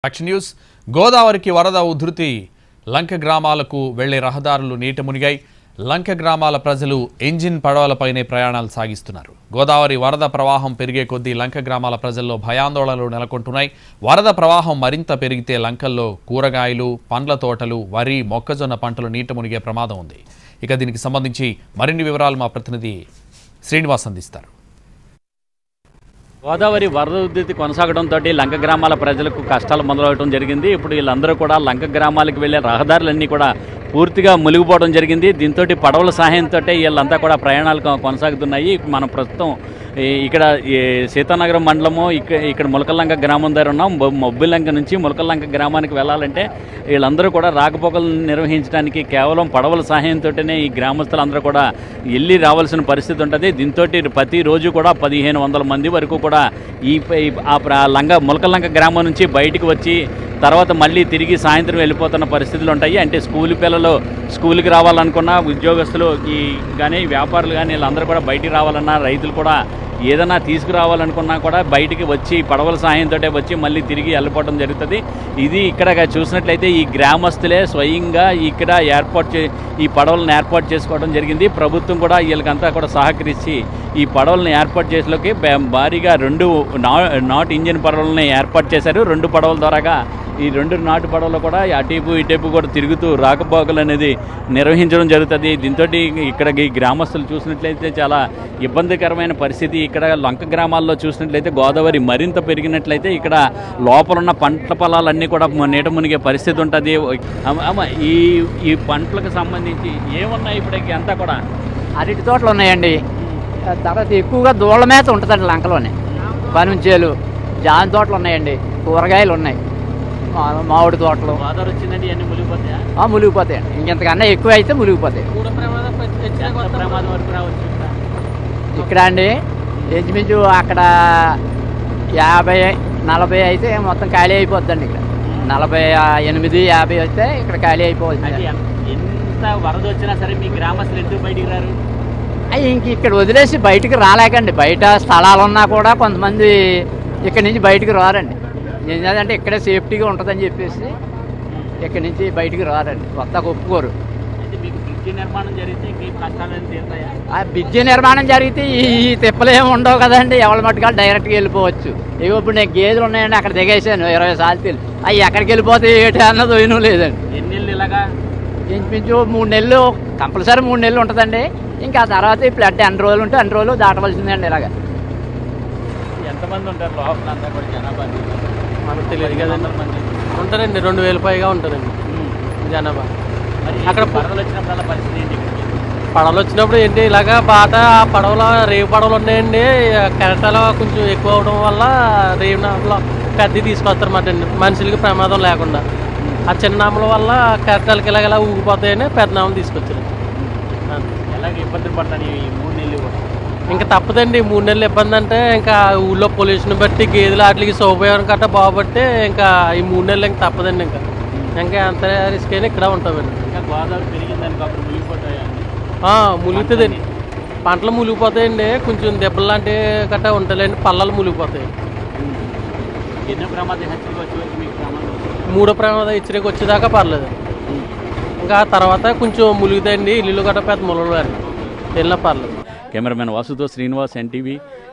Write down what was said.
Action news గోదావరికి వరద ఉధృతి లంక గ్రామాలకు వెళ్లే రహదారులు నీట మునిగాయి లంక గ్రామాల ప్రజలు ఇంజిన్ పడవలపైనే ప్రయాణాలు సాగిస్తున్నారు గోదావరి వరద ప్రవాహం పెరిగే కొద్దీ లంక గ్రామాల ప్రజల్లో భయాందోళనలు నెలకొంటున్నాయి వరద ప్రవాహం మరింత పెరిగితే లంకల్లో కూరగాయలు పండ్ల తోటలు వరి మొక్కజొన్న పంటలు నీట మునిగే ప్రమాదం ఉంది ఇక దీనికి సంబంధించి మరిన్ని వివరాలు మా ప్రతినిధి శ్రీనివాస్ అందిస్తారు గోదావరి వరద ఉధృతి కొనసాగడంతో లంక గ్రామాల ప్రజలకు కష్టాలు మొదలవడం జరిగింది ఇప్పుడు వీళ్ళందరూ కూడా లంక గ్రామాలకు వెళ్ళే రహదారులన్నీ కూడా పూర్తిగా మునిగిపోవడం జరిగింది దీంతో పడవల సహాయంతో వీళ్ళంతా కూడా ప్రయాణాలు కొ- కొనసాగుతున్నాయి మనం ప్రస్తుతం ఈ- ఇక్కడ ఈ సీతానగరం మండలము ఇక్కడ ఇక్కడ ములకల్లంక గ్రామం దగ్గర ఉన్నాం మొ- మొబ్బిలంక నుంచి ములకల్లంక గ్రామానికి వెళ్ళాలంటే వీళ్ళందరూ కూడా రాకపోకలు నిర్వహించడానికి కేవలం పడవల సహాయంతోనే ఈ గ్రామస్తులందరూ కూడా వెళ్ళి రావాల్సిన పరిస్థితి ఉంటుంది దీంతో ప్రతిరోజు కూడా పదిహేను వందల మంది వరకు కూడా ఈ ఈ- ఆ ప్ర- లంక ములకల్లంక గ్రామం నుంచి బయటికి వచ్చి తర్వాత మళ్ళీ తిరిగి సాయంత్రం వెళ్ళిపోతున్న పరిస్థితులు ఉంటాయి అంటే స్కూల్ పిల్లలు స్కూల్కి రావాలనుకున్న ఉద్యోగస్తులు ఈ కానీ వ్యాపారులు కానీ వీళ్ళందరూ కూడా బయటికి రావాలన్నా రైతులు కూడా ఏదైనా తీసుకురావాలనుకున్నా కూడా బయటికి వచ్చి పడవల సహాయంతో వచ్చి మళ్ళీ తిరిగి వెళ్ళిపోవడం జరుగుతుంది ఇది ఇక్కడ చూసినట్లయితే ఈ గ్రామస్తులే స్వయంగా ఇక్కడ ఏర్పాటు చే ఈ పడవలను ఏర్పాటు చేసుకోవడం జరిగింది ప్రభుత్వం కూడా వీళ్ళకంతా కూడా సహకరించి ఈ పడవలను ఏర్పాటు చేసేలోకి బా- భారీగా రెండు నా నాట్ ఇంజిన్ పడవలని ఏర్పాటు చేశారు రెండు పడవల ద్వారాగా ఈ రెండు నాటు పడవలు కూడా అటేపు ఇటేపు కూడా తిరుగుతూ రాకపోకలు అనేది నిర్వహించడం జరుగుతుంది దీంతో ఇక్కడ ఈ గ్రామస్తులు చూసినట్లయితే చాలా ఇబ్బందికరమైన పరిస్థితి ఇక్కడ లంక గ్రామాల్లో చూసినట్లయితే గోదావరి మరింత పెరిగినట్లయితే ఇక్కడ లోపల ఉన్న పంట పొలాలన్నీ కూడా మ- నీట మునిగే పరిస్థితి ఉంటుంది అమ్మ- అమ్మ ఈ ఈ పంటలకు సంబంధించి ఏమున్నాయి ఇప్పటికి అంతా కూడా అరటి తోటలు ఉన్నాయండి తర్వాత ఎక్కువగా దూళ్ళ మేత ఉంటుందండి లంకలోనే పనుంచేలు జామ తోటలు ఉన్నాయండి కూరగాయలు ఉన్నాయి మా- మామిడి తోటలు గోదావరి వచ్చిందండి ఇవన్నీ మునిగిపోతాయా ఆ, మునిగిపోతాయండి ఇంకెంతకన్నా ఎక్కువ అయితే మునిగిపోతాయి ఎంత ప్రమాదం వరకు రావచ్చు ఇక్కడ? ఇక్కడ అండి ఇంచుమించు అక్కడ యాభై నలభై అయితే మొత్తం ఖాళీ అయిపోద్దండి ఇక్కడ నలభై ఆ, ఎనిమిది యాభై అయితే ఇక్కడ ఖాళీ అయిపోతుంది అంటే ఎంత- ఎంత వరద వచ్చినా సరే మీ గ్రామస్తులు ఎందుకు బయటికి రారు అయ్యి ఇంక ఇక్కడ వదిలేసి బయటికి రాలేకండి బయట స్థలాలు ఉన్నా కూడా కొంతమంది ఇక్కడి నుంచి బయటికి రారండి ఏంటంటే ఇక్కడే సేఫ్టీగా ఉంటుందని చెప్పేసి ఇక్కడి నుంచి బయటికి రారండి కొత్తగా ఒప్పుకోరు అయితే మీకు బ్రిడ్జి నిర్మాణం జరిగితే ఇంక ఈ కష్టాలు తీరుతాయా ఆ బ్రిడ్జి నిర్మాణం జరిగితే ఈ ఈ తిప్పలు ఏమి ఉండవు కదండి ఎవరి మట్టుగా డైరెక్ట్గా వెళ్ళిపోవచ్చు ఇగో ఇప్పుడు నేను గేదెలు ఉన్నాయండి అక్కడ దిగేసాను ఇరవై సార్లు అవి ఎక్కడికి వెళ్ళిపోతే ఏటి అన్నది పోయినూ లేదండి ఎన్ని నెలలు ఇలాగా ఇంచుమించు మూడు నెలలు కంపల్సరీ మూడు నెలలు ఉంటుందండి ఇంకా ఆ తర్వాత ఈ ఫ్లడ్ ఎన్ని రోజులు ఉంటే అన్ని రోజులు దాటవలసిందండి ఇలాగ ఎంతమంది ఉంటారు లోపల అంతా కూడా జనాభా మనకు తెలియదు కదండి మంది ఉంటారండి రెండు వేల పైగా ఉంటారండి జనాభా మరి అక్కడ అక్కడ వరదలు వచ్చినప్పుడు పరిస్థితి ఏంటి ఇక్కడికి? పడవలు వచ్చినప్పుడు ఏంటి ఇలాగా బాట ఆ పడవలో రేవు పడవలు ఉన్నాయండి కెరటాలు కొంచెం ఎక్కువ అవడం వల్ల రేవు నామలో పెద్ద తీసుకొస్తారన్నమాట అండి మనుషులకి ప్రమాదం లేకుండా ఆ చిన్న నామల వల్ల కెరటాలకి ఇలాగ ఇలా ఊగిపోతాయని పెద్ద నామలు తీసుకొచ్చారు అంతే. ఎలాగ ఇబ్బందులు పడతాను ఈ మూడు నెలలు కూడా ఇంకా తప్పదండి మూడు నెలలు ఇబ్బంది అంటే ఇంకా ఊళ్ళో పొల్యూషన్ బట్టి గేదెలు వాటికి సౌకర్యం కట్ట బాగుపడితే ఇంకా ఈ మూడు నెలలు ఇంకా తప్పదండి ఇంకా ఇంకా ఎంత రిస్క్ అయినా ఇక్కడ ఉంటామండి ఇంకా గోదావరి పెరిగిందని అప్పుడు మునిగిపోతాయా ఆ, ములుగుతుందండి పంటలు మునిగిపోతాయండి కొంచెం దెబ్బలు లాంటివి గట్టా ఉంటాయండి పళ్ళలు మునిగిపోతాయి ఎన్నో ప్రమాదం హెచ్చరిక వచ్చే వరకు మీకు ప్రమాదం వస్తుంది. మూడో ప్రమాదం హెచ్చరిక వచ్చేదాకా పర్లేదు ఇంకా ఆ తర్వాత కొంచెం ములుగుతాయండి ఇల్లు గట్ట పెద్ద ములలు వెళ్ళినా పర్లేదు కెమెరామెన్ వాసుతో శ్రీనివాస్ ఎన్టీవీ